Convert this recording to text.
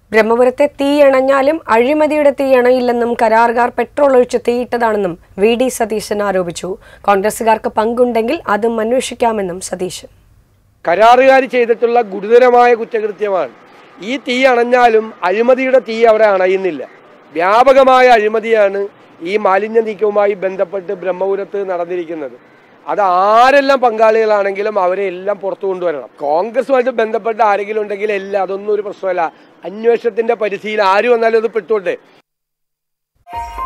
ബ്രഹ്മപുരത്തെ തീയണഞ്ഞാലും അഴിമതിയുടെ തീയണയില്ലെന്നും കരാറുകാർ പെട്രോൾ ഒഴിച്ച് തീയിട്ടതാണെന്നും V D Satheesan ആരോപിച്ചു കോൺഗ്രസുകാർക്ക് പങ്കുണ്ടെങ്കിൽ അതും അന്വേഷിക്കാമെന്നും സതീശൻ കരാറുകാർ ചെയ്തിട്ടുള്ള ഗുരുതരമായ കുറ്റകൃത്യമാണ് ഈ തീ അണഞ്ഞാലും അഴിമതിയുടെ തീ അവിടെ അണയുന്നില്ല വ്യാപകമായ അഴിമതിയാണ് ഈ മാലിന്യ നീക്കവുമായി ബന്ധപ്പെട്ട് ബ്രഹ്മപുരത്ത് നടന്നിരിക്കുന്നത് അത് ആരെല്ലാം പങ്കാളികളാണെങ്കിലും അവരെ എല്ലാം പുറത്തു കൊണ്ടുവരണം കോൺഗ്രസുമായിട്ട് ബന്ധപ്പെട്ട ആരെങ്കിലും ഉണ്ടെങ്കിൽ എല്ലാം അതൊന്നും ഒരു പ്രശ്നമല്ല അന്വേഷണത്തിന്റെ പരിധിയിൽ ആര് വന്നാലും അത് പെട്ടോട്ടെ